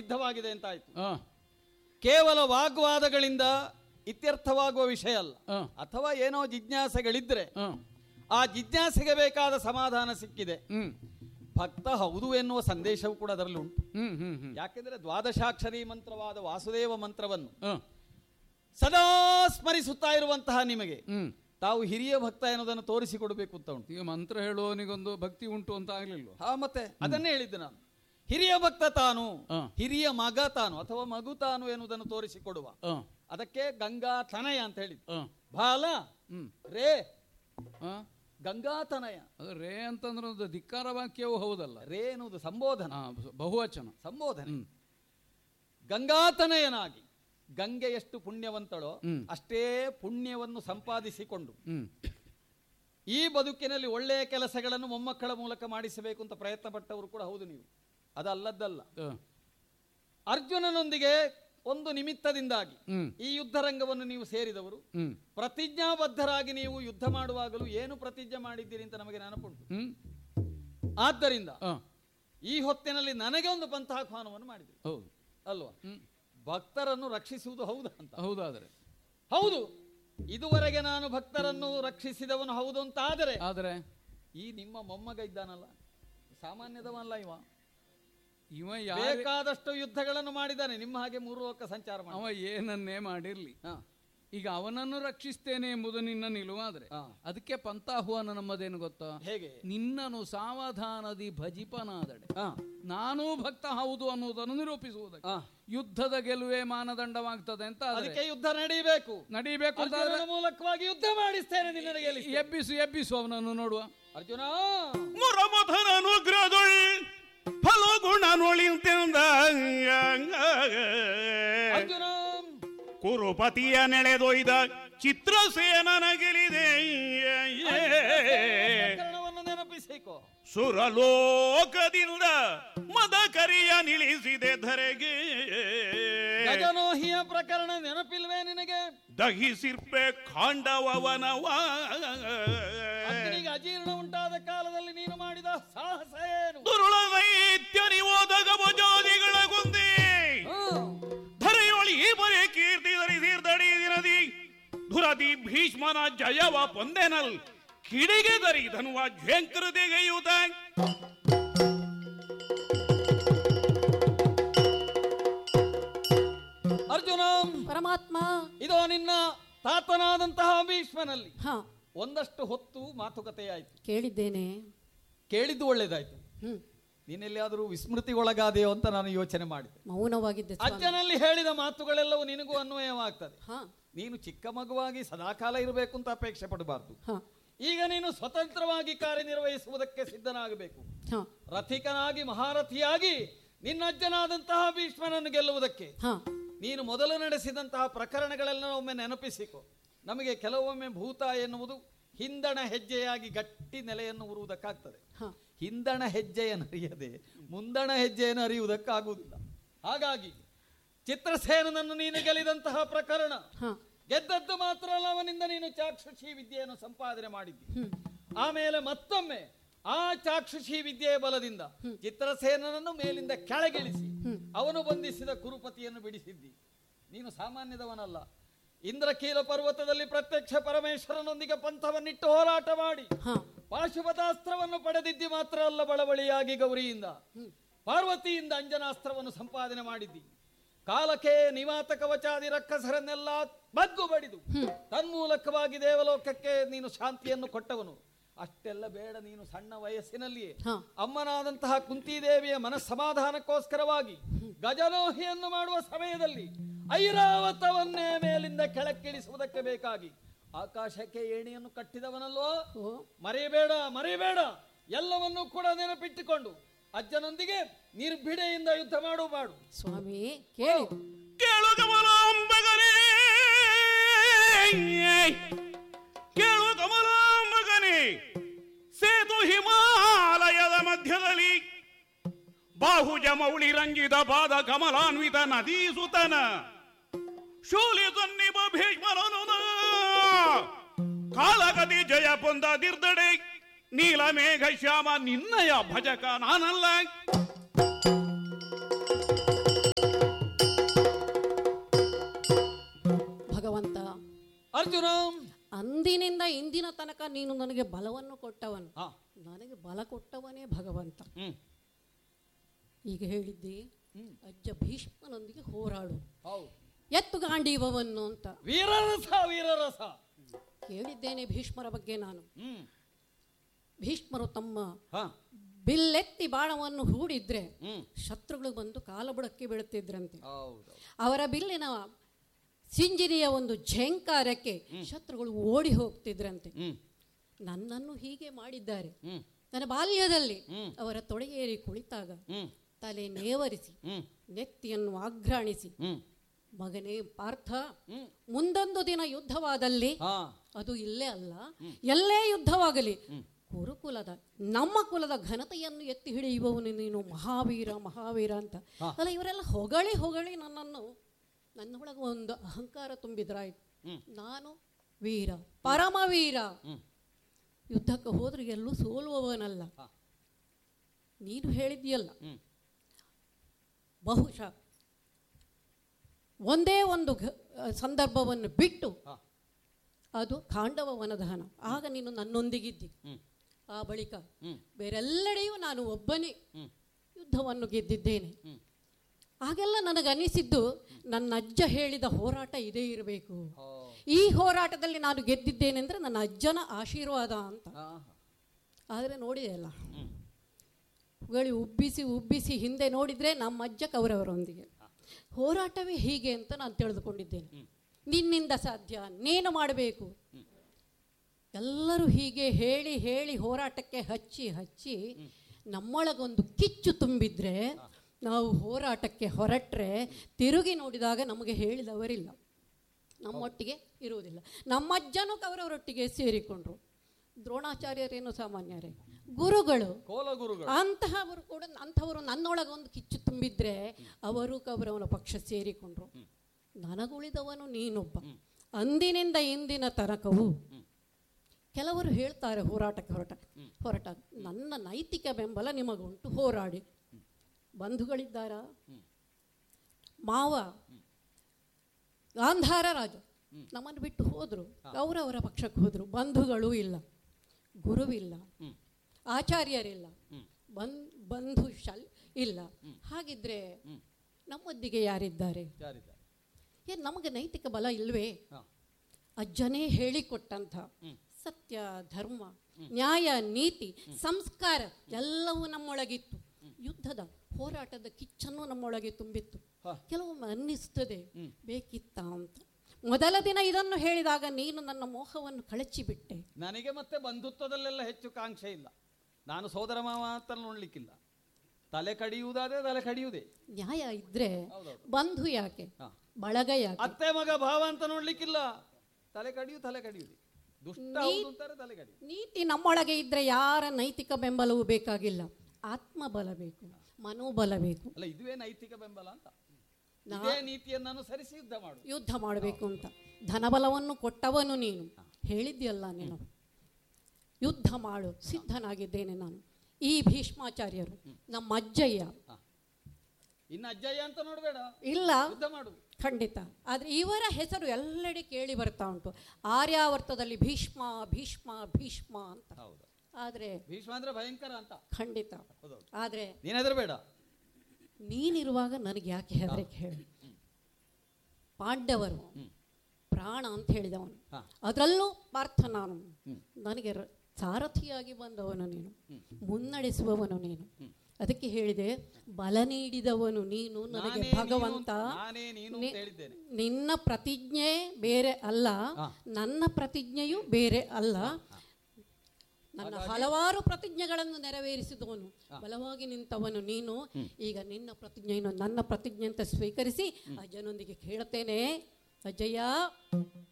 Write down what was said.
ಸಿದ್ಧವಾಗಿದೆ ಅಂತ ಆಯ್ತು ಆ, ಕೇವಲ ವಾಗ್ವಾದಗಳಿಂದ ಇತ್ಯರ್ಥವಾಗುವ ವಿಷಯ ಅಲ್ಲ ಆ, ಅಥವಾ ಏನೋ ಜಿಜ್ಞಾಸೆಗಳಿದ್ರೆ ಆ, ಆ ಜಿಜ್ಞಾಸೆಗೆ ಬೇಕಾದ ಸಮಾಧಾನ ಸಿಕ್ಕಿದೆ ಹ್ಮ್ ಭಕ್ತ ಹೌದು ಎನ್ನುವ ಸಂದೇಶವು ಕೂಡ ಅದರಲ್ಲಿ ಉಂಟು ಹ್ಮ್ ಹ್ಮ್ ಹ್ಮ್ ಯಾಕೆಂದ್ರೆ ದ್ವಾದಶಾಕ್ಷರಿ ಮಂತ್ರವಾದ ವಾಸುದೇವ ಮಂತ್ರವನ್ನು ಆ, ಸದಾ ಸ್ಮರಿಸುತ್ತಾ ಇರುವಂತಹ ನಿಮಗೆ ಹ್ಮ್ ತಾವು ಹಿರಿಯ ಭಕ್ತ ಎನ್ನುವುದನ್ನು ತೋರಿಸಿಕೊಡಬೇಕು ಅಂತ ಉಂಟು ಈಗ ಮಂತ್ರ ಹೇಳುವವನಿಗೊಂದು ಭಕ್ತಿ ಉಂಟು ಅಂತ ಆಗ್ಲಿಲ್ವ ಹಾ ಮತ್ತೆ ಅದನ್ನೇ ಹೇಳಿದ್ದೆ ನಾನು ಹಿರಿಯ ಭಕ್ತ ತಾನು ಆ. ಹಿರಿಯ ಮಗ ತಾನು ಅಥವಾ ಮಗು ತಾನು ಎನ್ನುವುದನ್ನು ತೋರಿಸಿಕೊಡುವ ಆ, ಅದಕ್ಕೆ ಗಂಗಾ ತನಯ ಅಂತ ಹೇಳಿದ್ದು ಆ, ಬಾಲ ಹ್ಮ್ ರೇ ಆ, ಗಂಗಾ ತನಯ ಅದು ರೇ ಅಂತಂದ್ರೆ ಒಂದು ಧಿಕ್ಕಾರ ವಾಕ್ಯವೂ ಹೌದಲ್ಲ ರೇ ಎನ್ನುವುದು ಸಂಬೋಧನ ಆ, ಬಹುವಚನ ಸಂಬೋಧನೆ ಹ್ಮ್ ಗಂಗಾತನಯನಾಗಿ ಗಂಗೆ ಎಷ್ಟು ಪುಣ್ಯವಂತಳೋ ಹ್ಮ್. ಅಷ್ಟೇ ಪುಣ್ಯವನ್ನು ಸಂಪಾದಿಸಿಕೊಂಡು ಹ್ಮ್ ಈ ಬದುಕಿನಲ್ಲಿ ಒಳ್ಳೆಯ ಕೆಲಸಗಳನ್ನು ಮೊಮ್ಮಕ್ಕಳ ಮೂಲಕ ಮಾಡಿಸಬೇಕು ಅಂತ ಪ್ರಯತ್ನ ಪಟ್ಟವರು ಕೂಡ ಹೌದು ನೀವು ಅದಲ್ಲದ್ದಲ್ಲ ಆ, ಅರ್ಜುನನೊಂದಿಗೆ ಒಂದು ನಿಮಿತ್ತದಿಂದಾಗಿ ಹ್ಮ್ ಈ ಯುದ್ಧರಂಗವನ್ನು ನೀವು ಸೇರಿದವರು ಹ್ಮ್ ಪ್ರತಿಜ್ಞಾಬದ್ಧರಾಗಿ ನೀವು ಯುದ್ಧ ಮಾಡುವಾಗಲೂ ಏನು ಪ್ರತಿಜ್ಞೆ ಮಾಡಿದ್ದೀರಿ ಅಂತ ನಮಗೆ ನೆನಪುಂಟು ಹ್ಮ್ ಆದ್ದರಿಂದ ಆ, ಈ ಹೊತ್ತಿನಲ್ಲಿ ನನಗೆ ಒಂದು ಪಂಥಾಹ್ವಾನವನ್ನು ಮಾಡಿದ್ರಿ ಹೌದು ಅಲ್ವಾ ಹ್ಮ್ ಭಕ್ತರನ್ನು ರಕ್ಷಿಸುವುದು ಹೌದಾ ಅಂತ ಹೌದಾದ್ರೆ ಹೌದು ಇದುವರೆಗೆ ನಾನು ಭಕ್ತರನ್ನು ರಕ್ಷಿಸಿದವನು ಹೌದು ಅಂತ ಆದರೆ ಆದರೆ ಈ ನಿಮ್ಮ ಮೊಮ್ಮಗ ಇದ್ದಾನಲ್ಲ ಸಾಮಾನ್ಯದವಲ್ಲ ಇವ ಇವ ಯಾರ ಬೇಕಾದಷ್ಟು ಯುದ್ಧಗಳನ್ನು ಮಾಡಿದ್ದಾನೆ ನಿಮ್ಮ ಹಾಗೆ ಮೂರು ಲೋಕ ಸಂಚಾರ ಮಾಡಿ ಅವ ಏನನ್ನೇ ಮಾಡಿರ್ಲಿ ಹಾ, ಈಗ ಅವನನ್ನು ರಕ್ಷಿಸ್ತೇನೆ ಎಂಬುದು ನಿನ್ನ ನಿಲುವಾದ್ರೆ ಹಾ. ಅದಕ್ಕೆ ಪಂತಾಹ್ವಾನ ನಮ್ಮದೇನು ಗೊತ್ತಾ ಹೇಗೆ ನಿನ್ನನು ಸಾವಧಾನದಿ ಭಜಿಪನಾದಡೆ ಹಾ, ನಾನೂ ಭಕ್ತ ಹೌದು ಅನ್ನುವುದನ್ನು ನಿರೂಪಿಸುವುದಕ್ಕೆ ಹಾ. ಯುದ್ಧದ ಗೆಲುವೆ ಮಾನದಂಡವಾಗ್ತದೆ ಅಂತ ಆದ್ರೆ ಅದಕ್ಕೆ ಯುದ್ಧ ನಡೀಬೇಕು ನಡೀಬೇಕು ಅಂತ ಅರ್ಜುನನ ಮೂಲಕವಾಗಿ ಯುದ್ಧ ಮಾಡಿಸ್ತೇನೆ ನಿನ್ನನ್ನು ಗೆಲ್ಲಿಸಿ ಎಬ್ಬಿಸು ಎಬ್ಬಿಸು ಅವನನ್ನು ನೋಡುವ ಅರ್ಜುನ ಮುರಮಥನ ಅನುಗ್ರಹದೊಳ್ ಫಲಗುಣ ನೊಳಿಂತೆಂದ ಅರ್ಜುನ ಕುರುಪತಿಯ ನೆಳೆದೊಯ್ದ ಚಿತ್ರಸೇನನ ಗೆಲಿದೆ ಪ್ರಕರಣವನ್ನು ನೆನಪಿಸಿಕೋ ಸುರಲೋಕದಿಂದ ಮದ ಕರಿಯ ನಿಳಿಸಿದೆ ಧರೆಗೆ ಗಜನೋಹಿಯ ಪ್ರಕರಣ ನೆನಪಿಲ್ವೇ ನಿನಗೆ ದಹಿಸಿರ್ಪೆ ಖಾಂಡವನವ ಅಗ್ನಿಗೆ ಅಜೀರ್ಣ ಉಂಟಾದ ಕಾಲದಲ್ಲಿ ನೀನು ಮಾಡಿದ ಸಾಹಸ ಏನು ದುರುಳ ದೈತ್ಯ ನಿವೋದಕ ಭುಜಾದಿಗಳ ಗೊಂದಿ ಹಾ. ಧರೆಯೊಳಿ ಈ ಬರೆ ಕೀರ್ತಿ ಧರಿಸಿರ್ದಡಿ ದಿನದಿ ಧುರದಿ ಭೀಷ್ಮನ ಜಯವ ಪೊಂದೆನಲ್ ಕಿಡಿಗೆ ದರಿ ಧನುವ ಝೇಂಕೃತಿಗೆಯುತ ಅರ್ಜುನ ಪರಮಾತ್ಮ ಇದೋ ನಿನ್ನ ತಾತನಾದಂತಹ ಭೀಷ್ಮನಲ್ಲಿ ಹಾ ಒಂದಷ್ಟು ಹೊತ್ತು ಮಾತುಕತೆಯಾಯಿತು ಕೇಳಿದ್ದೇನೆ ಕೇಳಿದ್ದು ಒಳ್ಳೇದಾಯ್ತು ಹ್ಮ್ ನೀನೆಲ್ಲಿಯಾದರೂ ವಿಸ್ಮೃತಿಗೊಳಗಾದೆಯೋ ಅಂತ ನಾನು ಯೋಚನೆ ಮಾಡಿದೆ ಮೌನವಾಗಿದ್ದೆ ಸ್ವಾಮಿ. ಅಜ್ಜನಲ್ಲಿ ಹೇಳಿದ ಮಾತುಗಳೆಲ್ಲವೂ ನಿನಗೂ ಅನ್ವಯವಾಗ್ತದೆ ಹಾ ನೀನು ಚಿಕ್ಕ ಮಗುವಾಗಿ ಸದಾಕಾಲ ಇರಬೇಕು ಅಂತ ಅಪೇಕ್ಷೆ ಪಡಬಾರ್ದು ಹಾ ಈಗ ನೀನು ಸ್ವತಂತ್ರವಾಗಿ ಕಾರ್ಯನಿರ್ವಹಿಸುವುದಕ್ಕೆ ಸಿದ್ಧನಾಗಬೇಕು ಹಾ ರಥಿಕನಾಗಿ ಮಹಾರಥಿಯಾಗಿ ನಿನ್ನ ಅಜ್ಜನಾದಂತಹ ಭೀಷ್ಮನನ್ನು ಗೆಲ್ಲುವುದಕ್ಕೆ ಹಾ ನೀನು ಮೊದಲು ನಡೆಸಿದಂತಹ ಪ್ರಕರಣಗಳೆಲ್ಲ ಒಮ್ಮೆ ನೆನಪಿಸಿಕೊ ನಮಗೆ ಕೆಲವೊಮ್ಮೆ ಭೂತ ಎನ್ನುವುದು ಹಿಂದಣ ಹೆಜ್ಜೆಯಾಗಿ ಗಟ್ಟಿ ನೆಲೆಯನ್ನು ಉರುವುದಕ್ಕಾಗ್ತದೆ ಹಾ ಹಿಂದಣ ಹೆಜ್ಜೆಯನ್ನು ಅರಿಯದೆ ಮುಂದಣ ಹೆಜ್ಜೆಯನ್ನು ಅರಿಯುವುದಕ್ಕಾಗುವುದಿಲ್ಲ ಹಾಗಾಗಿ ಚಿತ್ರಸೇನನನ್ನು ನೀನು ಗೆಲ್ಲಿದಂತಹ ಪ್ರಕರಣ ಹಾ ಗೆದ್ದದ್ದು ಮಾತ್ರ ಅಲ್ಲ ಅವನಿಂದ ನೀನು ಚಾಕ್ಷುಷಿ ವಿದ್ಯೆಯನ್ನು ಸಂಪಾದನೆ ಮಾಡಿದ್ದಿ ಹ್ಮ್ ಆಮೇಲೆ ಮತ್ತೊಮ್ಮೆ ಆ ಚಾಕ್ಷುಷಿ ವಿದ್ಯೆಯ ಬಲದಿಂದ ಚಿತ್ರಸೇನನನ್ನು ಮೇಲಿಂದ ಕೆಳಗಿಳಿಸಿ ಅವನು ಬಂಧಿಸಿದ ಕುರುಪತಿಯನ್ನು ಬಿಡಿಸಿದ್ದಿ ನೀನು ಸಾಮಾನ್ಯದವನಲ್ಲ ಇಂದ್ರಕೀಲ ಪರ್ವತದಲ್ಲಿ ಪ್ರತ್ಯಕ್ಷ ಪರಮೇಶ್ವರನೊಂದಿಗೆ ಪಂಥವನ್ನಿಟ್ಟು ಹೋರಾಟ ಮಾಡಿ ಹಾ ಪಾಶುಪತಾಸ್ತ್ರವನ್ನು ಪಡೆದಿದ್ದಿ ಮಾತ್ರ ಅಲ್ಲ ಬಳಬಳಿಯಾಗಿ ಗೌರಿಯಿಂದ ಪಾರ್ವತಿಯಿಂದ ಅಂಜನಾಸ್ತ್ರವನ್ನು ಸಂಪಾದನೆ ಮಾಡಿದ್ದಿ ಕಾಲಕ್ಕೆ ನಿವಾತ ಕವಚಾದಿ ರಕ್ಕಸರನ್ನೆಲ್ಲ ಬಗ್ಗು ಬಡಿದು ತನ್ಮೂಲಕವಾಗಿ ದೇವಲೋಕಕ್ಕೆ ನೀನು ಶಾಂತಿಯನ್ನು ಕೊಟ್ಟವನು ಅಷ್ಟೆಲ್ಲ ಬೇಡ ನೀನು ಸಣ್ಣ ವಯಸ್ಸಿನಲ್ಲಿಯೇ ಹಾ ಅಮ್ಮನಾದಂತಹ ಕುಂತಿದೇವಿಯ ಮನಸ್ಸಮಾಧಾನಕ್ಕೋಸ್ಕರವಾಗಿ ಗಜನೋಹಿಯನ್ನು ಮಾಡುವ ಸಮಯದಲ್ಲಿ ಐರಾವತವನ್ನೇ ಮೇಲಿಂದ ಕೆಳಕ್ಕಿಳಿಸುವುದಕ್ಕೆ ಬೇಕಾಗಿ ಆಕಾಶಕ್ಕೆ ಏಣಿಯನ್ನು ಕಟ್ಟಿದವನಲ್ವೋ ಓ ಮರೆಯಬೇಡ ಮರೆಯಬೇಡ ಎಲ್ಲವನ್ನೂ ಕೂಡ ನೆನಪಿಟ್ಟುಕೊಂಡು ಅಜ್ಜನೊಂದಿಗೆ ನಿರ್ಭಿಡೆಯಿಂದ ಯುದ್ಧ ಮಾಡು ಮಾಡು ಸ್ವಾಮಿ ಕೇಳಿ ಕೇಳು ಕಮಲಾಂಬಗನೇ ಕೇಳು ಕಮಲಾಂಬಗನೇ ಸೇತು ಹಿಮಾಲಯದ ಮಧ್ಯದಲ್ಲಿ ಬಾಹುಜ ಮೌಳಿ ರಂಜಿತ ಪಾದ ಕಮಲಾನ್ವಿತ ನದೀಸುತನ ಶೂಲಿ ಸನ್ನಿಭ ಭೀಷ್ಮರನು ಕಾಳಗದಿ ಜಯ ಪೊಂದದಿರ್ದಡೆ ನೀಲಮೇಘ ಶ್ಯಾಮ ನಿನ್ನಯ ಭಜಕ ನಾನಲ್ಲ ಇಂದಿನ ತನಕ ನೀನು ನನಗೆ ಬಲವನ್ನು ಕೊಟ್ಟವನು ಹಾ ನನಗೆ ಬಲ ಕೊಟ್ಟವನೇ ಭಗವಂತ ಹ್ಮ್ ಈಗ ಹೇಳಿದ್ದಿ ಅಜ್ಜ ಭೀಷ್ಮನೊಂದಿಗೆ ಹೋರಾಡು ಹೌದು ಎತ್ತು ಗಾಂಡೀವವನ್ನು ಅಂತ ವೀರರಸ ವೀರರಸ ಕೇಳಿದ್ದೇನೆ ಭೀಷ್ಮರ ಬಗ್ಗೆ ನಾನು ಹ್ಮ್ ಭೀಷ್ಮರು ತಮ್ಮ ಹಾ ಬಿಲ್ಲೆತ್ತಿ ಬಾಣವನ್ನು ಹೂಡಿದ್ರೆ ಹ್ಮ್ ಶತ್ರುಗಳು ಬಂದು ಕಾಲಬುಡಕ್ಕೆ ಬೀಳುತ್ತಿದ್ರಂತೆ ಹೌದು ಅವರ ಬಿಲ್ಲಿನ ಸಿಂಜಿನಿಯ ಒಂದು ಝೇಂಕಾರಕ್ಕೆ ಶತ್ರುಗಳು ಓಡಿ ಹೋಗ್ತಿದ್ರಂತೆ ಹ್ಮ್ ನನ್ನನ್ನು ಹೀಗೆ ಮಾಡಿದ್ದಾರೆ ಹ್ಮ್ ನನ್ನ ಬಾಲ್ಯದಲ್ಲಿ ಹ್ಮ್. ಅವರ ತೊಡೆಯೇರಿ ಕುಳಿತಾಗ ಹ್ಮ್ ತಲೆ ನೇವರಿಸಿ ಹ್ಮ್ ನೆತ್ತಿಯನ್ನು ಆಘ್ರಾಣಿಸಿ ಹ್ಮ್ ಮಗನೇ ಪಾರ್ಥ ಹ್ಮ್ ಮುಂದೊಂದು ದಿನ ಯುದ್ಧವಾದಲ್ಲಿ ಹಾ ಅದು ಇಲ್ಲೇ ಅಲ್ಲ ಎಲ್ಲೇ ಯುದ್ಧವಾಗಲಿ ಕುರುಕುಲದ ನಮ್ಮ ಕುಲದ ಘನತೆಯನ್ನು ಎತ್ತಿ ಹಿಡಿಯುವವನು ನೀನು ಮಹಾವೀರ ಮಹಾವೀರ ಅಂತ ಹಾ. ಅಲ್ಲ ಇವರೆಲ್ಲ ಹೊಗಳಿ ಹೊಗಳಿ ನನ್ನನ್ನು ನನ್ನೊಳಗೆ ಒಂದು ಅಹಂಕಾರ ತುಂಬಿದ್ರಾಯ್ತು ಹ್ಮ್. ನಾನು ವೀರ ಪರಮವೀರ ಹ್ಮ್ ಯುದ್ಧಕ್ಕೆ ಹೋದ್ರೆ ಎಲ್ಲೂ ಸೋಲುವವನಲ್ಲ ಹಾ. ನೀನು ಹೇಳಿದ್ಯಲ್ಲ ಹ್ಮ್ ಬಹುಶಃ ಒಂದೇ ಒಂದು ಘ- ಸಂದರ್ಭವನ್ನು ಬಿಟ್ಟು ಹಾ ಅದು ಖಾಂಡವ ವನದಹನ ಆಗ ನೀನು ನನ್ನೊಂದಿಗಿದ್ದಿ ಹ್ಮ್ ಆ ಬಳಿಕ ಹ್ಮ್ ಬೇರೆಲ್ಲೆಡೆಯೂ ನಾನು ಒಬ್ಬನೇ ಹ್ಮ್ ಯುದ್ಧವನ್ನು ಗೆದ್ದಿದ್ದೇನೆ ಹ್ಮ್ ಆಗೆಲ್ಲ ನನಗನ್ನಿಸಿದ್ದು ನನ್ನ ಅಜ್ಜ ಹೇಳಿದ ಹೋರಾಟ ಇದೇ ಇರಬೇಕು ಹೋ ಈ ಹೋರಾಟದಲ್ಲಿ ನಾನು ಗೆದ್ದಿದ್ದೇನೆ ಅಂದರೆ ನನ್ನ ಅಜ್ಜನ ಆಶೀರ್ವಾದ ಅಂತ ಹಾ ಆದರೆ ನೋಡಿದೆಯಲ್ಲ ಹ್ಮ್ ಹೊಗಳಿ ಉಬ್ಬಿಸಿ ಉಬ್ಬಿಸಿ ಹಿಂದೆ ನೋಡಿದರೆ ನಮ್ಮ ಅಜ್ಜ ಕೌರವರೊಂದಿಗೆ ಹೋರಾಟವೇ ಹೀಗೆ ಅಂತ ನಾನು ತಿಳಿದುಕೊಂಡಿದ್ದೇನೆ ನಿನ್ನಿಂದ ಸಾಧ್ಯ ನೀನು ಮಾಡಬೇಕು ಎಲ್ಲರೂ ಹೀಗೆ ಹೇಳಿ ಹೇಳಿ ಹೋರಾಟಕ್ಕೆ ಹಚ್ಚಿ ಹಚ್ಚಿ ನಮ್ಮೊಳಗೊಂದು ಕಿಚ್ಚು ತುಂಬಿದ್ರೆ ನಾವು ಹೋರಾಟಕ್ಕೆ ಹೊರಟ್ರೆ ತಿರುಗಿ ನೋಡಿದಾಗ ನಮಗೆ ಹೇಳಿದವರಿಲ್ಲ ನಮ್ಮೊಟ್ಟಿಗೆ ಇರುವುದಿಲ್ಲ ನಮ್ಮಜ್ಜನೂ ಕೌರವರೊಟ್ಟಿಗೆ ಸೇರಿಕೊಂಡ್ರು ದ್ರೋಣಾಚಾರ್ಯರೇನು ಸಾಮಾನ್ಯರೇ ಗುರುಗಳು ಕೋಲ ಗುರುಗಳು ಅಂತಹವರು ಕೂಡ ಅಂಥವರು ನನ್ನೊಳಗೆ ಒಂದು ಕಿಚ್ಚು ತುಂಬಿದ್ರೆ ಅವರು ಕೌರವನ ಪಕ್ಷ ಸೇರಿಕೊಂಡ್ರು ನನಗುಳಿದವನು ನೀನೊಬ್ಬ ಅಂದಿನಿಂದ ಇಂದಿನ ತನಕವು ಕೆಲವರು ಹೇಳ್ತಾರೆ ಹೋರಾಟಕ್ಕೆ ಹೊರಟ ಹೊರಟ ನನ್ನ ನೈತಿಕ ಬೆಂಬಲ ನಿಮಗುಂಟು ಹೋರಾಡಿ ಬಂಧುಗಳಿದ್ದಾರಾ ಮಾವ ಗಾಂಧಾರ ರಾಜ ನಮ್ಮನ್ನು ಬಿಟ್ಟು ಹೋದ್ರು ಅವರವರ ಪಕ್ಷಕ್ಕೆ ಹೋದ್ರು ಬಂಧುಗಳೂ ಇಲ್ಲ ಗುರುವಿಲ್ಲ ಹ್ಮ್. ಆಚಾರ್ಯರಿಲ್ಲ ಬನ್ ಬಂಧು ಶಲ್ ಇಲ್ಲ ಹಾಗಿದ್ರೆ ನಮ್ಮೊಂದಿಗೆ ಯಾರಿದ್ದಾರೆ ಯಾರಿದ್ದಾರೆ ಏನು ನಮಗೆ ನೈತಿಕ ಬಲ ಇಲ್ವೇ ಹಾ ಅಜ್ಜನೇ ಹೇಳಿಕೊಟ್ಟಂಥ ಸತ್ಯ ಧರ್ಮ ನ್ಯಾಯ ನೀತಿ ಸಂಸ್ಕಾರ ಎಲ್ಲವೂ ನಮ್ಮೊಳಗಿತ್ತು ಯುದ್ಧದ ಹೋರಾಟದ ಕಿಚ್ಚನ್ನು ನಮ್ಮೊಳಗೆ ತುಂಬಿತ್ತು ಹ. ಕೆಲವೊಮ್ಮೆ ಅನ್ನಿಸ್ತದೆ ಬೇಕಿತ್ತ ಅಂತ ಮೊದಲ ದಿನ ಇದನ್ನು ಹೇಳಿದಾಗ ನೀನು ನನ್ನ ಮೋಹವನ್ನು ಕಳಚಿಬಿಟ್ಟೆ ನನಗೆ ಮತ್ತೆ ಬಂಧುತ್ವದಲ್ಲೆಲ್ಲ ಹೆಚ್ಚು ಕಾಂಕ್ಷೆ ಇಲ್ಲ ನಾನು ಸೋದರ ಮಾವ ಅಂತ ನೋಡ್ಲಿಕ್ಕಿಲ್ಲ ತಲೆ ಕಡಿಯುವುದಾದ್ರೆ ತಲೆ ಕಡಿಯುವುದೇ ನ್ಯಾಯ ಇದ್ರೆ ಹೌದೌದು. ಬಂಧು ಯಾಕೆ ಹಾ. ಬಳಗ ಯಾಕೆ ಅತ್ತೆ ಮಗ ಭಾವ ಅಂತ ನೋಡ್ಲಿಕ್ಕಿಲ್ಲ ತಲೆ ಕಡಿಯು ತಲೆ ಕಡಿಯುವುದೇ ದುಷ್ಟ ಹೌದು ಅಂತಾರೆ ತಲೆ ಕಡಿಯು ನೀತಿ ನಮ್ಮೊಳಗೆ ಇದ್ರೆ ಯಾರ ನೈತಿಕ ಬೆಂಬಲವೂ ಬೇಕಾಗಿಲ್ಲ ಆತ್ಮಬಲ ಬೇಕು ಮನೋಬಲ ಬೇಕು ಅಲ್ಲ ಇದುವೇ ನೈತಿಕ ಬೆಂಬಲ ಅಂತ ನಾ- ಇದೇ ನೀತಿಯನ್ನು ಅನುಸರಿಸಿ ಯುದ್ಧ ಮಾಡು ಯುದ್ಧ ಮಾಡಬೇಕು ಅಂತ ಧನಬಲವನ್ನು ಕೊಟ್ಟವನು ನೀನು ಹೇಳಿದ್ಯಲ್ಲ ನೀನು ಯುದ್ಧ ಮಾಡು ಸಿದ್ಧನಾಗಿದ್ದೇನೆ ನಾನು ಈ ಭೀಷ್ಮಾಚಾರ್ಯರು ನಮ್ಮ ಅಜ್ಜಯ್ಯ ಇನ್ನು ಅಜ್ಜಯ್ಯ ಅಂತ ನೋಡಬೇಡ ಇಲ್ಲ ಯುದ್ಧ ಮಾಡು ಖಂಡಿತ ಆದರೆ ಇವರ ಹೆಸರು ಎಲ್ಲೆಡೆ ಕೇಳಿ ಬರ್ತಾ ಉಂಟು ಆರ್ಯಾವರ್ತದಲ್ಲಿ ಭೀಷ್ಮ ಭೀಷ್ಮ ಭೀಷ್ಮ ಅಂತ ಹೌದು ಆದರೆ ಭೀಷ್ಮ ಅಂದ್ರೆ ಭಯಂಕರ ಅಂತ ಖಂಡಿತ ಹೌದೌದು ಆದರೆ ನೀನ್ ಹೆದರ್ಬೇಡ ನೀನಿರುವಾಗ ನನಗೆ ಯಾಕೆ ಹೆದರಿಕೆ ಹೇಳಿ ಪಾಂಡವರು ಪ್ರಾಣ ಅಂತ ಹೇಳಿದವನು ಹಾ. ಅದರಲ್ಲೂ ಪಾರ್ಥ ನಾನು ನನಗೆ ರ- ಸಾರಥಿಯಾಗಿ ಬಂದವನು ನೀನು ಮುನ್ನಡೆಸುವವನು ನೀನು ಅದಕ್ಕೆ ಹೇಳಿದೆ ಬಲ ನೀಡಿದವನು ನೀನು ನನಗೆ ನಾನೇ ನೀನು ಭಗವಂತ ಅಂತ- ನಾನೇ ನೀನು ನಿ- ಅಂತ ಹೇಳಿದ್ದೇನೆ ನಿನ್ನ ಪ್ರತಿಜ್ಞೆ ಬೇರೆ ಅಲ್ಲ ಹಾ. ನನ್ನ ಪ್ರತಿಜ್ಞೆಯೂ ಬೇರೆ ಅಲ್ಲ ನನ್ನ ಹಲವಾರು ಪ್ರತಿಜ್ಞೆಗಳನ್ನು ನೆರವೇರಿಸಿದವನು ಬಲವಾಗಿ ನಿಂತವನು ನೀನು ಈಗ ನಿನ್ನ ಪ್ರತಿಜ್ಞೆಯನ್ನು ನನ್ನ ಪ್ರತಿಜ್ಞೆ ಅಂತ ಸ್ವೀಕರಿಸಿ ಅಜ್ಜನೊಂದಿಗೆ ಕೇಳುತ್ತೇನೆ ಅಜ್ಜಯ್ಯ